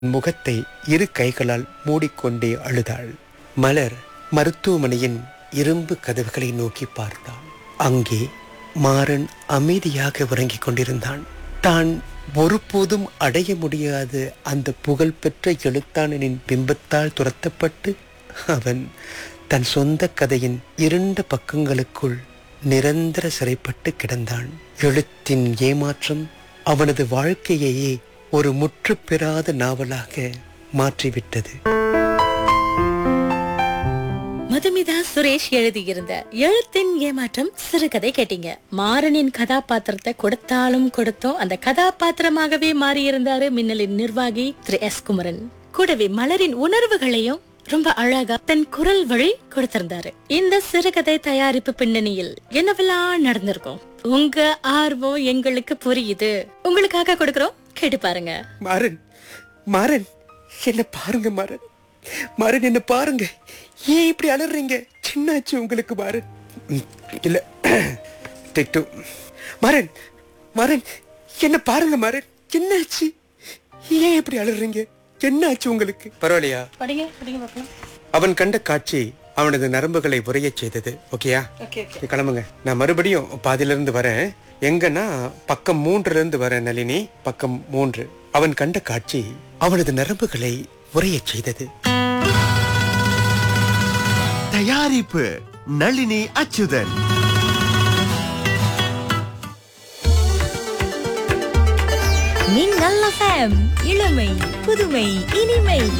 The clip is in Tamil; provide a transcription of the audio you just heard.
முகத்தை இரு கைகளால் மூடிக்கொண்டே அழுதாள் மலர் மருத்துவமனையின் இரும்பு கதவுகளை நோக்கி பார்த்தாள் அங்கே மாறன் அமைதியாக உறங்கிக் கொண்டிருந்தான் தான் ஒருபோதும் அடைய முடியாத அந்த புகழ்பெற்ற எழுத்தாளனின் பிம்பத்தால் துரத்தப்பட்டு அவன் தன் சொந்த கதையின் இருண்ட பக்கங்களுக்குள் நிரந்தர சிறைப்பட்டு கிடந்தான் எழுத்தின் ஏமாற்றம் அவனது வாழ்க்கையையே ஒரு முற்றுப்பெறாத நாவலாக மாற்றிவிட்டது மதுமிதா சுரேஷ் எழுதியிருந்த எழுத்தின் ஏமாற்றம் சிறுகதை கேட்டீங்க மாறனின் கதாபாத்திரத்தை கொடுத்தாலும் கொடுத்தோம் அந்த கதாபாத்திரமாகவே மாறியிருந்தாரு மின்னலின் நிர்வாகி திரு எஸ் குமரன் கூடவே மலரின் உணர்வுகளையும் ரொம்ப அழகா தன் குரல் வழி கொடுத்திருந்தாரு இந்த சிறுகதை தயாரிப்பு பின்னணியில் என்னவெல்லாம் நடந்திருக்கும் உங்க ஆர்வம் எங்களுக்கு புரியுது உங்களுக்காக கொடுக்கறோம் கேட்டு பாருங்க மாறன் மாறன் என்ன பாருங்க மாறன் மாறன் என்ன பாருங்க ஏன் இப்படி அலறீங்க சின்னாச்சு உங்களுக்கு மாறன் ம், இல்ல டேக் டூ மாறன் மாறன் என்ன பாருங்க மாறன் என்னாச்சு ஏன் இப்படி அலறீங்க என்னாச்சு உங்களுக்கு பரவாயில்லையா படிங்க படிங்க பார்க்கலாம் அவன் கண்ட காட்சி அவனது நரம்புகளை உறையச் செய்தது ஓகேயா ஓகே நீ கிளம்புங்க நான் மறுபடியும் பாதியில இருந்து வரேன் எங்கன்னா பக்கம் மூன்றுல இருந்து வரேன் நளினி பக்கம் மூன்று அவன் கண்ட காட்சி அவனது நரம்புகளை உறையச் செய்தது தயாரிப்பு நளினி அச்சுதன் மின்னல் எஃப்எம் இளமை புதுமை இனிமை